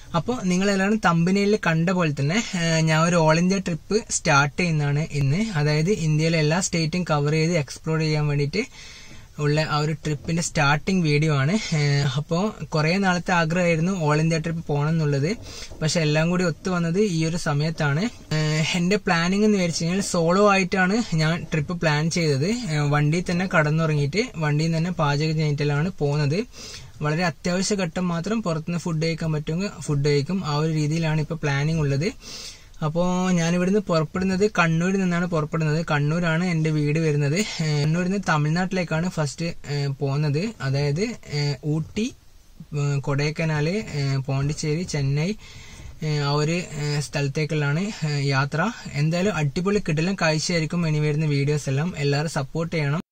അപ്പോൾ നിങ്ങളെല്ലാവരും തമ്പനിയിൽ കണ്ട പോലെ തന്നെ ഏഹ്, ഞാൻ ഒരു ഓൾ ഇന്ത്യ ട്രിപ്പ് സ്റ്റാർട്ട് ചെയ്യുന്നതാണ് ഇന്ന് അതായത് ഇന്ത്യയിലെ എല്ലാ സ്റ്റേറ്റും കവർ ചെയ്ത് എക്സ്പ്ലോർ ചെയ്യാൻ വേണ്ടിയിട്ട് ഉള്ള ആ ഒരു ട്രിപ്പിന്റെ സ്റ്റാർട്ടിംഗ് വീഡിയോ ആണ് അപ്പോൾ കുറേ നാളത്തെ ആഗ്രഹമായിരുന്നു ഓൾ ഇന്ത്യ ട്രിപ്പ് പോകണം എന്നുള്ളത് പക്ഷെ എല്ലാം കൂടി ഒത്തു വന്നത് ഈ ഒരു സമയത്താണ് ഏഹ്, എന്റെ പ്ലാനിങ് എന്ന് വെച്ച് കഴിഞ്ഞാൽ സോളോ ആയിട്ടാണ് ഞാൻ ട്രിപ്പ് പ്ലാൻ ചെയ്തത് ഏഹ്, വണ്ടിയിൽ തന്നെ കടന്നുറങ്ങിയിട്ട് വണ്ടിയിൽ തന്നെ പാചകം ചെയ്തിട്ടാണ് പോകുന്നത് വളരെ അത്യാവശ്യ ഘട്ടം മാത്രം പുറത്തുനിന്ന് ഫുഡ് കഴിക്കാൻ പറ്റുമെങ്കിൽ ഫുഡ് കഴിക്കും ആ ഒരു രീതിയിലാണ് ഇപ്പോൾ പ്ലാനിങ് ഉള്ളത് അപ്പോൾ ഞാനിവിടുന്ന് പുറപ്പെടുന്നത് കണ്ണൂരിൽ നിന്നാണ് പുറപ്പെടുന്നത് കണ്ണൂരാണ് എൻ്റെ വീട് വരുന്നത് ഏഹ് കണ്ണൂരിൽ നിന്ന് തമിഴ്നാട്ടിലേക്കാണ് ഫസ്റ്റ് ഏഹ് പോകുന്നത് അതായത് ഏഹ് ഊട്ടി ഏഹ് കൊടൈക്കനാല് ഏഹ് പോണ്ടിച്ചേരി ചെന്നൈ ഏഹ് ആ ഒരു ഏഹ് സ്ഥലത്തേക്കുള്ളാണ് ഏഹ് യാത്ര എന്തായാലും അടിപൊളി കിടലം കാഴ്ചയായിരിക്കും ഇനി വരുന്ന വീഡിയോസ് എല്ലാം എല്ലാവരും സപ്പോർട്ട് ചെയ്യണം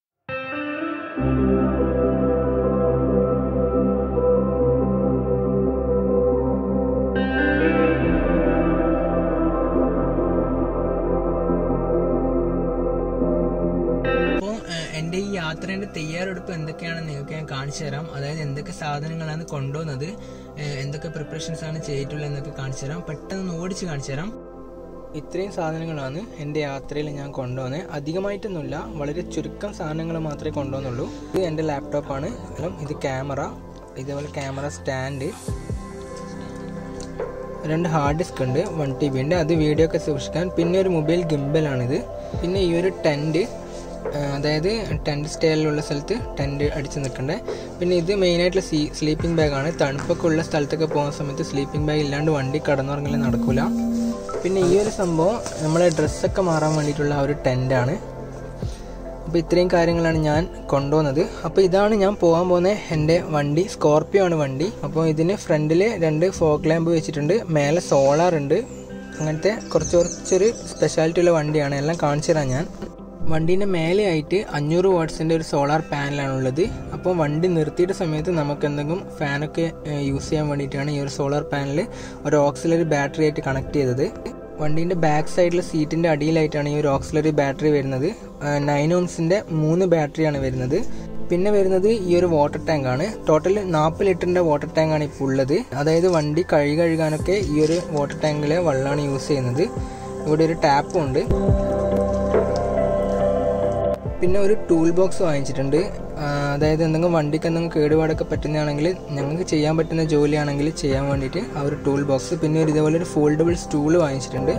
അപ്പോൾ എൻ്റെ ഈ യാത്രേന്റെ തയ്യാറെടുപ്പ് എന്തൊക്കെയാണെന്ന് നിങ്ങൾക്ക് ഞാൻ കാണിച്ചു തരാം അതായത് എന്തൊക്കെ സാധനങ്ങളാണ് കൊണ്ടുവന്നത് ഏഹ് എന്തൊക്കെ പ്രിപ്പറേഷൻസ് ആണ് ചെയ്തിട്ടുള്ളത് എന്നൊക്കെ കാണിച്ചു തരാം പെട്ടെന്ന് ഓടിച്ച് കാണിച്ചു തരാം ഇത്രയും സാധനങ്ങളാണ് എൻ്റെ യാത്രയിൽ ഞാൻ കൊണ്ടുവന്നത് അധികമായിട്ടൊന്നുമില്ല വളരെ ചുരുക്കം സാധനങ്ങൾ മാത്രമേ കൊണ്ടുവന്നുള്ളൂ ഇത് എൻ്റെ ലാപ്ടോപ്പാണ് ഇത് ക്യാമറ ഇതേപോലെ ക്യാമറ സ്റ്റാൻഡ് രണ്ട് ഹാർഡ് ഡിസ്ക് ഉണ്ട് വൺ ടി ബി ഉണ്ട് അത് വീഡിയോ ഒക്കെ സൂക്ഷിക്കാൻ പിന്നെ ഒരു മൊബൈൽ ഗിംബലാണിത് പിന്നെ ഈ ഒരു ടെൻറ്റ് അതായത് ടെൻറ്റ് സ്റ്റൈലിലുള്ള സ്ഥലത്ത് ടെൻറ്റ് അടിച്ച് നിൽക്കണ്ടേ പിന്നെ ഇത് മെയിനായിട്ടുള്ള സീ സ്ലീപ്പിംഗ് ബാഗാണ് തണുപ്പൊക്കെ ഉള്ള സ്ഥലത്തൊക്കെ പോകുന്ന സമയത്ത് സ്ലീപ്പിംഗ് ബാഗ് ഇല്ലാണ്ട് വണ്ടി കടന്നുറങ്ങൽ നടക്കില്ല പിന്നെ ഈ ഒരു സംഭവം നമ്മളെ ഡ്രസ്സൊക്കെ മാറാൻ വേണ്ടിയിട്ടുള്ള ആ ഒരു ടെൻറ്റാണ് അപ്പോൾ ഇത്രയും കാര്യങ്ങളാണ് ഞാൻ കൊണ്ടുവന്നത് അപ്പോൾ ഇതാണ് ഞാൻ പോകാൻ പോകുന്ന എൻ്റെ വണ്ടി സ്കോർപ്പിയോ ആണ് വണ്ടി അപ്പോൾ ഇതിന് ഫ്രണ്ടിൽ രണ്ട് ഫോഗ് ലാമ്പ് വെച്ചിട്ടുണ്ട് മേലെ സോളാർ ഉണ്ട് അങ്ങനത്തെ കുറച്ച് കുറച്ചൊരു സ്പെഷ്യാലിറ്റി ഉള്ള വണ്ടിയാണ് എല്ലാം കാണിച്ചു തരാം ഞാൻ വണ്ടീൻ്റെ മേലെയായിട്ട് അഞ്ഞൂറ് വാട്ട്സിൻ്റെ ഒരു സോളാർ പാനലാണുള്ളത് അപ്പോൾ വണ്ടി നിർത്തിയിട്ട സമയത്ത് നമുക്ക് എന്തെങ്കിലും ഫാനൊക്കെ യൂസ് ചെയ്യാൻ വേണ്ടിയിട്ടാണ് ഈ ഒരു സോളാർ പാനൽ ഒരു ഓക്സിലറി ബാറ്ററി ആയിട്ട് കണക്ട് ചെയ്തത് വണ്ടീൻ്റെ ബാക്ക് സൈഡിലെ സീറ്റിൻ്റെ അടിയിലായിട്ടാണ് ഈ ഒരു ഓക്സിലറി ബാറ്ററി വരുന്നത് നയൻ ഓംസിൻ്റെ മൂന്ന് ബാറ്ററിയാണ് വരുന്നത് പിന്നെ വരുന്നത് ഈ ഒരു വാട്ടർ ടാങ്ക് ആണ് ടോട്ടൽ നാൽപ്പത് ലിറ്ററിൻ്റെ വാട്ടർ ടാങ്ക് ആണ് ഇപ്പോൾ ഉള്ളത് അതായത് വണ്ടി കഴുകി കഴുകാനൊക്കെ ഈ ഒരു വാട്ടർ ടാങ്കിലെ വെള്ളമാണ് യൂസ് ചെയ്യുന്നത് ഇവിടെ ഒരു ടാപ്പും ഉണ്ട് പിന്നെ ഒരു ടൂൾ ബോക്സ് വാങ്ങിച്ചിട്ടുണ്ട് ആ, അതായത് എന്തെങ്കിലും വണ്ടിക്ക് എന്തെങ്കിലും കേടുപാടൊക്കെ പറ്റുന്നതാണെങ്കിൽ ഞങ്ങൾക്ക് ചെയ്യാൻ പറ്റുന്ന ജോലിയാണെങ്കിൽ ചെയ്യാൻ വേണ്ടിയിട്ട് ആ ഒരു ടൂൾ ബോക്സ് പിന്നെ ഒരു ഇതേപോലെ ഒരു ഫോൾഡബിൾ സ്റ്റൂള് വാങ്ങിച്ചിട്ടുണ്ട്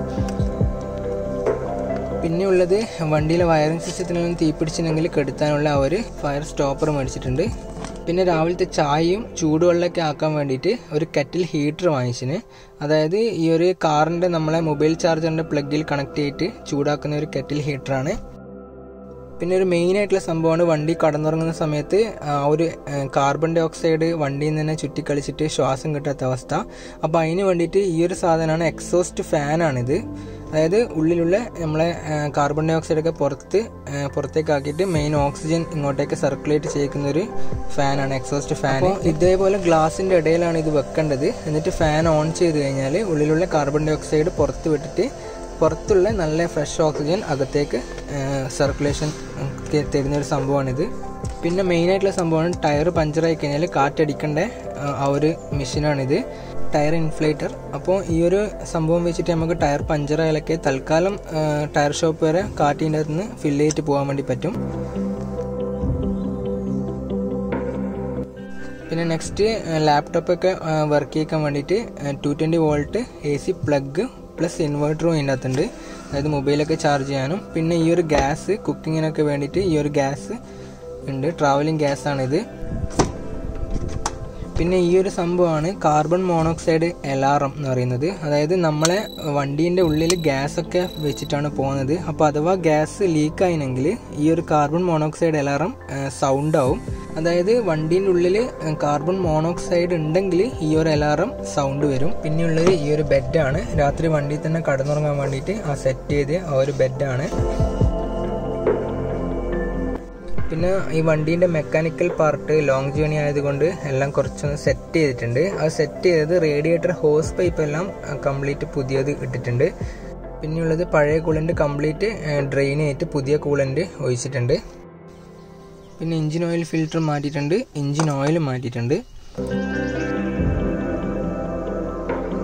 പിന്നെ ഉള്ളത് വണ്ടിയിലെ വയറിംഗ് സിസ്റ്റത്തിൽ നിന്ന് തീപിടിച്ചിട്ടുണ്ടെങ്കിൽ കെടുത്താനുള്ള ആ ഒരു ഫയർ സ്റ്റോപ്പർ മേടിച്ചിട്ടുണ്ട് പിന്നെ രാവിലത്തെ ചായയും ചൂടുവെള്ളമൊക്കെ ആക്കാൻ വേണ്ടിയിട്ട് ഒരു കെറ്റിൽ ഹീറ്റർ വാങ്ങിച്ചിന് അതായത് ഈ ഒരു കാറിൻ്റെ നമ്മളെ മൊബൈൽ ചാർജറിൻ്റെ പ്ലഗിൽ കണക്ട് ചെയ്തിട്ട് ചൂടാക്കുന്ന ഒരു കെറ്റിൽ ഹീറ്ററാണ് പിന്നെ ഒരു മെയിൻ ആയിട്ടുള്ള സംഭവമാണ് വണ്ടി കടന്നുറങ്ങുന്ന സമയത്ത് ആ ഒരു ഏഹ്, കാർബൺ ഡൈ ഓക്സൈഡ് വണ്ടിയിൽ നിന്ന് തന്നെ ചുറ്റിക്കളിച്ചിട്ട് ശ്വാസം കിട്ടാത്ത അവസ്ഥ അപ്പോൾ അതിന് വേണ്ടിയിട്ട് ഈ ഒരു സാധനമാണ് എക്സോസ്റ്റ് ഫാനാണിത് അതായത് ഉള്ളിലുള്ള നമ്മളെ ഏഹ്, കാർബൺ ഡൈ ഓക്സൈഡ് ഒക്കെ പുറത്ത് ഏഹ്, പുറത്തേക്ക് ആക്കിയിട്ട് മെയിൻ ഓക്സിജൻ ഇങ്ങോട്ടേക്ക് സർക്കുലേറ്റ് ചെയ്യിക്കുന്ന ഒരു ഫാനാണ് എക്സോസ്റ്റ് ഫാൻ ഇതേപോലെ ഗ്ലാസിന്റെ ഇടയിലാണ് ഇത് വെക്കേണ്ടത് എന്നിട്ട് ഫാൻ ഓൺ ചെയ്ത് കഴിഞ്ഞാൽ ഉള്ളിലുള്ള കാർബൺ ഡൈ ഓക്സൈഡ് പുറത്ത് വിട്ടിട്ട് പുറത്തുള്ള നല്ല ഫ്രഷ് ഓക്സിജൻ അകത്തേക്ക് സർക്കുലേഷൻ തരുന്ന ഒരു സംഭവമാണിത് പിന്നെ മെയിനായിട്ടുള്ള സംഭവമാണ് ടയർ പഞ്ചറായി കഴിഞ്ഞാൽ കാറ്റടിക്കേണ്ട ആ, ആ ഒരു മെഷീനാണിത് ടയർ ഇൻഫ്ലേറ്റർ അപ്പോൾ ഈ ഒരു സംഭവം വെച്ചിട്ട് നമുക്ക് ടയർ പഞ്ചറായാലൊക്കെ തൽക്കാലം ആ, ടയർ ഷോപ്പ് വരെ കാറ്റിൻ്റെ അകത്ത് നിന്ന് ഫില്ല് ചെയ്തിട്ട് പോകാൻ വേണ്ടി പറ്റും പിന്നെ നെക്സ്റ്റ് ലാപ്ടോപ്പൊക്കെ വർക്ക് ചെയ്യിക്കാൻ വേണ്ടിയിട്ട് two twenty volt A C plug plus ഇൻവെർട്ടറും ഇതിൻ്റെ അകത്തുണ്ട് അതായത് മൊബൈലൊക്കെ ചാർജ് ചെയ്യാനും പിന്നെ ഈ ഒരു ഗ്യാസ് കുക്കിങ്ങിനൊക്കെ വേണ്ടിയിട്ട് ഈ ഒരു ഗ്യാസ് ഉണ്ട് ട്രാവലിംഗ് ഗ്യാസാണിത് പിന്നെ ഈ ഒരു സംഭവമാണ് കാർബൺ മോണോക്സൈഡ് അലാറം എന്ന് പറയുന്നത് അതായത് നമ്മളെ വണ്ടീൻ്റെ ഉള്ളിൽ ഗ്യാസ് ഒക്കെ വെച്ചിട്ടാണ് പോകുന്നത് അപ്പോൾ അഥവാ ഗ്യാസ് ലീക്ക് ആയിനെങ്കിൽ ഈ ഒരു കാർബൺ മോണോക്സൈഡ് അലാറം സൗണ്ട് ആവും അതായത് വണ്ടീൻ്റെ ഉള്ളിൽ കാർബൺ മോണോക്സൈഡ് ഉണ്ടെങ്കിൽ ഈ ഒരു അലാറം സൗണ്ട് വരും പിന്നെയുള്ളത് ഈ ഒരു ബെഡാണ് രാത്രി വണ്ടിയിൽ തന്നെ കടന്നുറങ്ങാൻ വേണ്ടിയിട്ട് ആ സെറ്റ് ചെയ്ത് ആ ഒരു ബെഡാണ് പിന്നെ ഈ വണ്ടീൻ്റെ മെക്കാനിക്കൽ പാർട്ട് ലോങ് ജേണി ആയതുകൊണ്ട് എല്ലാം കുറച്ചൊന്ന് സെറ്റ് ചെയ്തിട്ടുണ്ട് അത് സെറ്റ് ചെയ്തത് റേഡിയേറ്റർ ഹോസ് പൈപ്പ് എല്ലാം കംപ്ലീറ്റ് പുതിയത് ഇട്ടിട്ടുണ്ട് പിന്നെയുള്ളത് പഴയ കൂളൻ്റ് കംപ്ലീറ്റ് ഡ്രെയിൻ ആയിട്ട് പുതിയ കൂളൻ്റ് ഒഴിച്ചിട്ടുണ്ട് പിന്നെ എഞ്ചിൻ ഓയിൽ ഫിൽറ്റർ മാറ്റിയിട്ടുണ്ട് എഞ്ചിൻ ഓയിൽ മാറ്റിയിട്ടുണ്ട്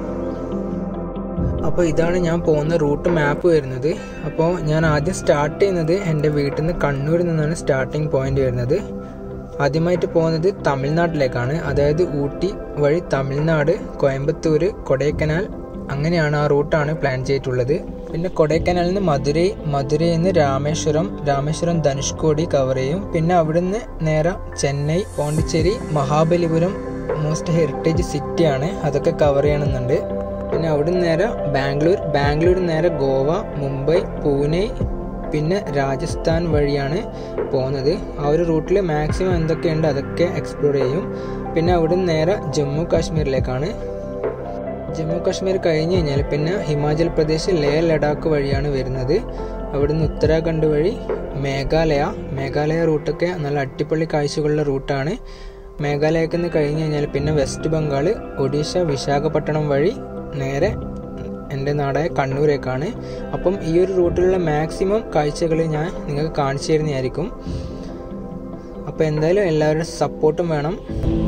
അപ്പോൾ ഇതാണ് ഞാൻ പോകുന്ന റൂട്ട് മാപ്പ് വരുന്നത് അപ്പോൾ ഞാൻ ആദ്യം സ്റ്റാർട്ട് ചെയ്യുന്നത് എൻ്റെ വീട്ടിൽ നിന്ന് കണ്ണൂരിൽ നിന്നാണ് സ്റ്റാർട്ടിങ് പോയിന്റ് വരുന്നത് ആദ്യമായിട്ട് പോകുന്നത് തമിഴ്നാട്ടിലേക്കാണ് അതായത് ഊട്ടി വഴി തമിഴ്നാട് കോയമ്പത്തൂർ കൊടൈക്കനാൽ അങ്ങനെയാണ് ആ റൂട്ടാണ് പ്ലാൻ ചെയ്തിട്ടുള്ളത് പിന്നെ കൊടൈക്കനാലിൽ നിന്ന് മധുരൈ മധുരയിൽ നിന്ന് രാമേശ്വരം രാമേശ്വരം ധനുഷ്കോടി കവർ ചെയ്യും പിന്നെ അവിടുന്ന് നേരെ ചെന്നൈ പോണ്ടിച്ചേരി മഹാബലിപുരം മോസ്റ്റ് ഹെറിറ്റേജ് സിറ്റിയാണ് അതൊക്കെ കവർ ചെയ്യണമെന്നുണ്ട് പിന്നെ അവിടുന്ന് നേരെ ബാംഗ്ലൂർ ബാംഗ്ലൂർ നേരെ ഗോവ മുംബൈ പൂനെ പിന്നെ രാജസ്ഥാൻ വഴിയാണ് പോകുന്നത് ആ ഒരു റൂട്ടിൽ മാക്സിമം എന്തൊക്കെയുണ്ട് അതൊക്കെ എക്സ്പ്ലോർ ചെയ്യും പിന്നെ അവിടുന്ന് നേരെ ജമ്മു കാശ്മീരിലേക്കാണ് ജമ്മു കാശ്മീർ കഴിഞ്ഞ് കഴിഞ്ഞാൽ പിന്നെ ഹിമാചൽ പ്രദേശ് ലേ ലഡാക്ക് വഴിയാണ് വരുന്നത് അവിടുന്ന് ഉത്തരാഖണ്ഡ് വഴി മേഘാലയ മേഘാലയ റൂട്ടൊക്കെ നല്ല അടിപൊളി കാഴ്ചകളുള്ള റൂട്ടാണ് മേഘാലയക്ക് നിന്ന് കഴിഞ്ഞ് കഴിഞ്ഞാൽ പിന്നെ വെസ്റ്റ് ബംഗാൾ ഒഡീഷ വിശാഖപട്ടണം വഴി നേരെ എൻ്റെ നാടായ കണ്ണൂരേക്കാണ് അപ്പം ഈ ഒരു റൂട്ടിലുള്ള മാക്സിമം കാഴ്ചകൾ ഞാൻ നിങ്ങൾക്ക് കാണിച്ചു തരുന്നതായിരിക്കും അപ്പോൾ എന്തായാലും എല്ലാവരുടെ സപ്പോർട്ടും വേണം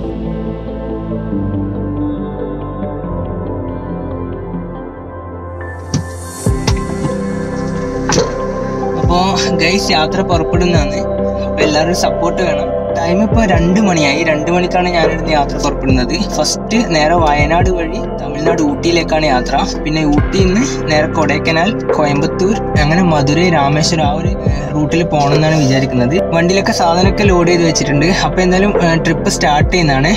അപ്പോൾ ഗൈസ് യാത്ര പുറപ്പെടുന്നതാണ് അപ്പോൾ എല്ലാവരും സപ്പോർട്ട് വേണം ടൈം ഇപ്പോൾ രണ്ട് മണിയായി രണ്ട് മണിക്കാണ് ഞാനിവിടുന്ന് യാത്ര പുറപ്പെടുന്നത് ഫസ്റ്റ് നേരെ വയനാട് വഴി തമിഴ്നാട് ഊട്ടിയിലേക്കാണ് യാത്ര പിന്നെ ഊട്ടിയിൽ നിന്ന് നേരെ കൊടൈക്കനാൽ കോയമ്പത്തൂർ അങ്ങനെ മധുരൈ രാമേശ്വരം ആ ഒരു റൂട്ടിൽ പോകണമെന്നാണ് വിചാരിക്കുന്നത് വണ്ടിയിലൊക്കെ സാധനമൊക്കെ ലോഡ് ചെയ്ത് വെച്ചിട്ടുണ്ട് അപ്പോൾ എന്തായാലും ട്രിപ്പ് സ്റ്റാർട്ട് ചെയ്യുന്നതാണ്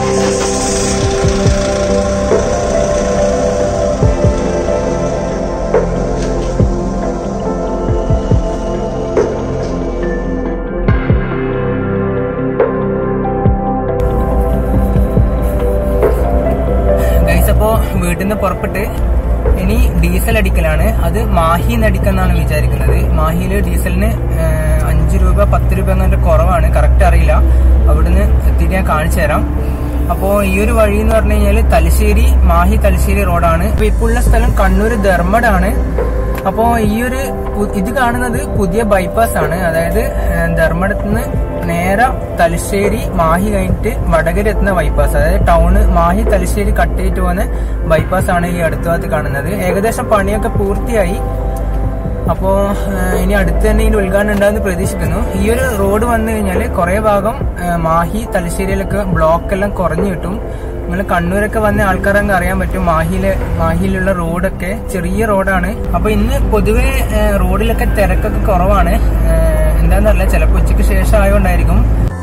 ഗൈസ് അപ്പോൾ വീട്ടിൽ നിന്ന് പുറപ്പെട്ട് ഇനി ഡീസൽ അടിക്കലാണ് അത് മാഹിന്ന് അടിക്കാന്നാണ് വിചാരിക്കുന്നത് മാഹിയില് ഡീസലിന് ഏഹ്, അഞ്ച് രൂപ പത്ത് രൂപ അങ്ങനെ കുറവാണ് കറക്റ്റ് അറിയില്ല അവിടുന്ന് എത്തിയിട്ട് ഞാൻ കാണിച്ചു തരാം അപ്പോൾ ഈ ഒരു വഴി എന്ന് പറഞ്ഞു കഴിഞ്ഞാൽ തലശ്ശേരി മാഹി തലശ്ശേരി റോഡാണ് ഇപ്പൊ ഇപ്പോൾ ഉള്ള സ്ഥലം കണ്ണൂർ ധർമ്മടാണ് അപ്പോ ഈ ഒരു പു- ഇത് കാണുന്നത് പുതിയ ബൈപ്പാസ് ആണ് അതായത് ഏഹ്, ധർമ്മടത്ത് നിന്ന് നേരെ തലശ്ശേരി മാഹി കഴിഞ്ഞിട്ട് വടകര എത്തുന്ന ബൈപ്പാസ് അതായത് ടൗണ് മാഹി തലശ്ശേരി കട്ട് ചെയ്തിട്ട് പോകുന്ന ബൈപ്പാസ് ആണ് ഈ അടുത്ത ഭാഗത്ത് കാണുന്നത് ഏകദേശം പണിയൊക്കെ പൂർത്തിയായി അപ്പോ ഏഹ്, ഇനി അടുത്ത് തന്നെ ഇതിന്റെ ഉദ്ഘാടനം ഉണ്ടാകുന്ന പ്രതീക്ഷിക്കുന്നു ഈ ഒരു റോഡ് വന്നു കഴിഞ്ഞാൽ കുറെ ഭാഗം ഏഹ്, മാഹി തലശ്ശേരിയിലൊക്കെ ബ്ലോക്ക് എല്ലാം കുറഞ്ഞു കിട്ടും നിങ്ങൾ കണ്ണൂരൊക്കെ വന്ന ആൾക്കാരൊക്കെ അറിയാൻ പറ്റും മാഹിയിലെ മാഹിയിലുള്ള റോഡൊക്കെ ചെറിയ റോഡാണ് അപ്പൊ ഇന്ന് പൊതുവെ ഏഹ്, റോഡിലൊക്കെ തിരക്കൊക്കെ കുറവാണ് ഏഹ്, എന്താന്നറിയില്ല ചിലപ്പോൾ ഉച്ചയ്ക്ക് ശേഷം ആയതുകൊണ്ടായിരിക്കും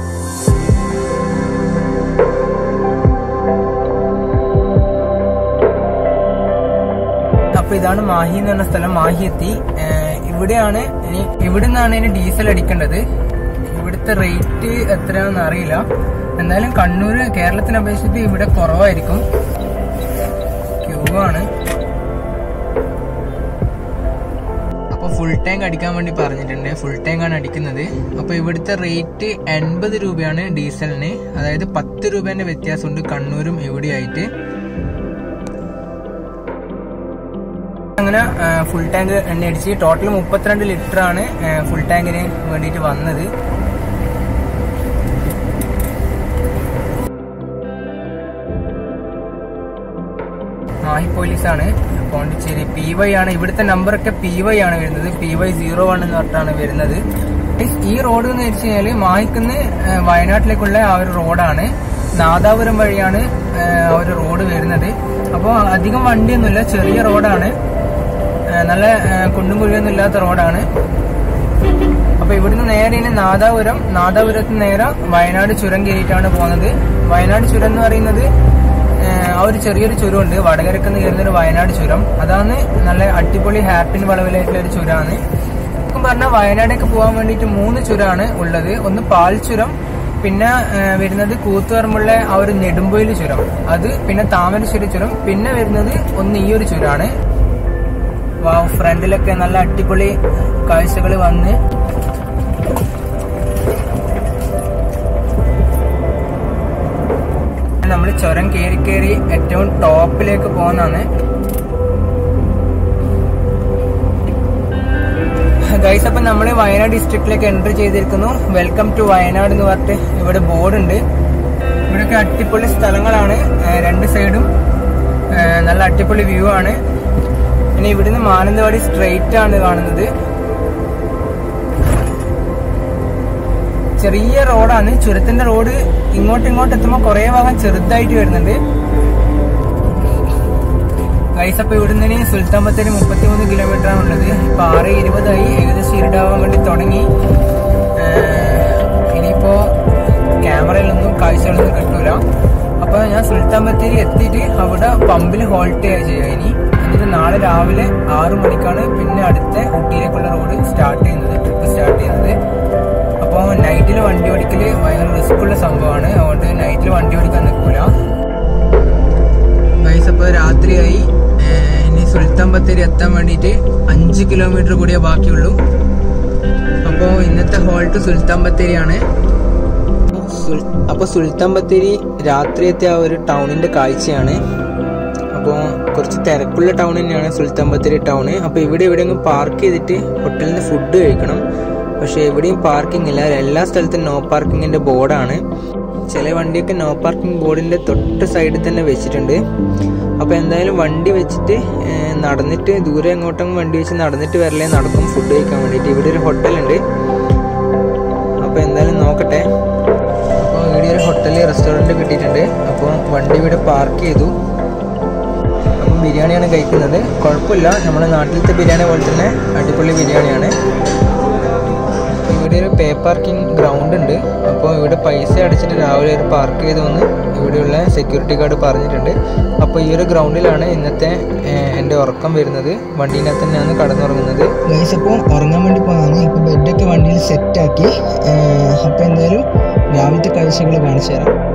അപ്പൊ ഇതാണ് മാഹി എന്ന് പറഞ്ഞ സ്ഥലം മാഹി എത്തി ഏഹ് ഇവിടെയാണ് ഇനി ഇവിടെ നിന്നാണ് ഇനി ഡീസൽ അടിക്കേണ്ടത് ഇവിടുത്തെ റേറ്റ് എത്രയാണെന്ന് അറിയില്ല എന്തായാലും കണ്ണൂര് കേരളത്തിനെ അപേക്ഷിച്ചിട്ട് ഇവിടെ കുറവായിരിക്കും ക്യൂ ആണ് അപ്പോൾ ഫുൾ ടാങ്ക് അടിക്കാൻ വേണ്ടി പറഞ്ഞിട്ടുണ്ട് ഫുൾ ടാങ്ക് ആണ് അടിക്കുന്നത് അപ്പോൾ ഇവിടുത്തെ റേറ്റ് എൺപത് രൂപയാണ് ഡീസലിന് അതായത് പത്ത് രൂപേന്റെ വ്യത്യാസമുണ്ട് കണ്ണൂരും ഇവിടെയായിട്ട് അങ്ങനെ ഫുൾ ടാങ്ക് എണ്ണ അടിച്ച് ടോട്ടൽ മുപ്പത്തിരണ്ട് ലിറ്റർ ആണ് ഫുൾ ടാങ്കിന് വേണ്ടിയിട്ട് വന്നത് മാഹി പോലീസാണ് പോണ്ടിച്ചേരി പി വൈ ആണ് ഇവിടുത്തെ നമ്പറൊക്കെ പി വൈ ആണ് വരുന്നത് പി വൈ സീറോ വൺ എന്ന് പറഞ്ഞിട്ടാണ് വരുന്നത് ഈ റോഡ് എന്ന് വെച്ച് കഴിഞ്ഞാല് മാഹിക്കുന്ന് വയനാട്ടിലേക്കുള്ള ആ ഒരു റോഡാണ് നാദാപുരം വഴിയാണ് ആ, ആ ഒരു റോഡ് വരുന്നത് അപ്പോൾ അധികം വണ്ടിയൊന്നുമില്ല ചെറിയ റോഡാണ് ആ, നല്ല ആ, കുണ്ടും കുഴിയൊന്നും ഇല്ലാത്ത റോഡാണ് അപ്പൊ ഇവിടുന്ന് നേരെ ഇനി നാദാപുരം നാദാപുരത്ത് നേരെ വയനാട് ചുരം കയറിയിട്ടാണ് പോകുന്നത് വയനാട് ചുരം എന്ന് പറയുന്നത് ഏഹ്, ആ ഒരു ചെറിയൊരു ചുരമുണ്ട് വടകരക്ക് നിന്ന് കയറുന്ന ഒരു വയനാട് ചുരം അതാണ് നല്ല അടിപൊളി ഹാപ്പിൻ വളവിലായിട്ടുള്ള ഒരു ചുരമാണ് ശരിക്കും പറഞ്ഞാൽ വയനാടേക്ക് പോകാൻ വേണ്ടിയിട്ട് മൂന്ന് ചുരമാണ് ഉള്ളത് ഒന്ന് പാൽ ചുരം പിന്നെ ഏഹ്, വരുന്നത് കൂത്തുപറമ്പുള്ള ആ ഒരു നെടുമ്പൊയിൽ ചുരം അത് പിന്നെ താമരശ്ശേരി ചുരം പിന്നെ വരുന്നത് ഒന്ന് ഈ ഒരു ചുരമാണ് വാവ് ഫ്രണ്ടിലൊക്കെ നല്ല അടിപൊളി കാഴ്ചകൾ വന്ന് നമ്മൾ ചുരം കയറി കയറി ഏറ്റവും ടോപ്പിലേക്ക് പോകുന്നതാണ് ഗൈസ് അപ്പൊ നമ്മൾ വയനാട് ഡിസ്ട്രിക്റ്റിലേക്ക് എൻട്രി ചെയ്തിരിക്കുന്നു വെൽക്കം ടു വയനാട് എന്ന് പറഞ്ഞിട്ട് ഇവിടെ ബോർഡ് ഉണ്ട് ഇവിടെയൊക്കെ അടിപൊളി സ്ഥലങ്ങളാണ് ഏഹ് രണ്ട് സൈഡും ഏഹ് നല്ല അടിപൊളി വ്യൂ ആണ് പിന്നെ ഇവിടുന്ന് മാനന്തവാടി സ്ട്രെയിറ്റ് ആണ് കാണുന്നത് ചെറിയ റോഡാണ് ചുരത്തിന്റെ റോഡ് ഇങ്ങോട്ട് ഇങ്ങോട്ട് എത്തുമ്പോൾ കുറെ ഭാഗം ചെറുതായിട്ട് വരുന്നുണ്ട് ഗൈസ് അപ്പൊ ഇവിടുന്ന് ഇനി സുൽത്താൻ ബത്തേരി മുപ്പത്തിമൂന്ന് കിലോമീറ്റർ ആണ് ഉള്ളത് ഇപ്പൊ ആറ് ഇരുപതായി ഏകദേശം ഇരുടാവാൻ വേണ്ടി തുടങ്ങി ഏഹ് ഇനിയിപ്പോ ക്യാമറയിലൊന്നും കാഴ്ചകളൊന്നും കിട്ടൂല അപ്പൊ ഞാൻ സുൽത്താൻ ബത്തേരി എത്തിയിട്ട് അവിടെ പമ്പിൽ ഹോൾട്ട് ചെയ്യുക ഇനി എന്നിട്ട് നാളെ രാവിലെ ആറു മണിക്കാണ് പിന്നെ അടുത്ത ഊട്ടിയിലേക്കുള്ള റോഡ് സ്റ്റാർട്ട് ചെയ്യുന്നത് ട്രിപ്പ് സ്റ്റാർട്ട് ചെയ്യുന്നത് അപ്പോൾ നൈറ്റിൽ വണ്ടി ഓടിക്കല് ഭയങ്കര റിസ്ക് ഉള്ള സംഭവമാണ് അതുകൊണ്ട് നൈറ്റിൽ വണ്ടി ഓടിക്കാൻ നിൽക്കൂല ഗൈസ് അപ്പോൾ രാത്രിയായി ഏഹ് ഇനി സുൽത്താൻ ബത്തേരി എത്താൻ വേണ്ടിയിട്ട് അഞ്ച് കിലോമീറ്റർ കൂടിയേ ബാക്കിയുള്ളൂ അപ്പോൾ ഇന്നത്തെ ഹോൾട്ട് സുൽത്താൻ ബത്തേരിയാണ് അപ്പോൾ സുൽത്താൻ ബത്തേരി രാത്രിയത്തെ ആ ഒരു ടൗണിൻ്റെ കാഴ്ചയാണ് അപ്പോൾ കുറച്ച് തിരക്കുള്ള ടൗൺ തന്നെയാണ് സുൽത്താൻ ബത്തേരി ടൗൺ അപ്പോൾ ഇവിടെ എവിടെയെങ്കിലും പാർക്ക് ചെയ്തിട്ട് ഹോട്ടലിൽ നിന്ന് ഫുഡ് കഴിക്കണം പക്ഷേ എവിടെയും പാർക്കിംഗ് ഇല്ല എല്ലാ സ്ഥലത്തും നോ പാർക്കിങ്ങിൻ്റെ ബോർഡാണ് ചില വണ്ടിയൊക്കെ നോ പാർക്കിംഗ് ബോർഡിൻ്റെ തൊട്ട് സൈഡിൽ തന്നെ വെച്ചിട്ടുണ്ട് അപ്പോൾ എന്തായാലും വണ്ടി വെച്ചിട്ട് ഏഹ്, നടന്നിട്ട് ദൂരെ എങ്ങോട്ടും വണ്ടി വെച്ച് നടന്നിട്ട് വരലേ നടക്കും ഫുഡ് കഴിക്കാൻ വേണ്ടിയിട്ട് ഇവിടെ ഒരു ഹോട്ടലുണ്ട് അപ്പോൾ എന്തായാലും നോക്കട്ടെ അപ്പോൾ ഇവിടെ ഒരു ഹോട്ടൽ റെസ്റ്റോറൻറ്റ് കിട്ടിയിട്ടുണ്ട് അപ്പോൾ വണ്ടി ഇവിടെ പാർക്ക് ചെയ്തു അപ്പം ബിരിയാണിയാണ് കഴിക്കുന്നത് കുഴപ്പമില്ല നമ്മുടെ നാട്ടിലത്തെ ബിരിയാണി പോലെ തന്നെ അടിപൊളി ബിരിയാണിയാണ് ഇവിടെ ഒരു പേ പാർക്കിംഗ് ഗ്രൗണ്ട് ഉണ്ട് അപ്പോൾ ഇവിടെ പൈസ അടച്ചിട്ട് രാവിലെ ഒരു പാർക്ക് ചെയ്ത് വന്ന് ഇവിടെയുള്ള സെക്യൂരിറ്റി ഗാർഡ് പറഞ്ഞിട്ടുണ്ട് അപ്പോൾ ഈ ഒരു ഗ്രൗണ്ടിലാണ് ഇന്നത്തെ ഏഹ്, എൻ്റെ ഉറക്കം വരുന്നത് വണ്ടീനകത്ത് തന്നെയാണ് കടന്നുറങ്ങുന്നത് ഗൈസ് അപ്പോൾ ഉറങ്ങാൻ വേണ്ടി പോകുന്നതാണ് ഇപ്പോൾ ബെഡൊക്കെ വണ്ടിയിൽ സെറ്റാക്കി അപ്പോൾ എന്തായാലും രാവിലത്തെ കാഴ്ചകൾ കാണിച്ചു തരാം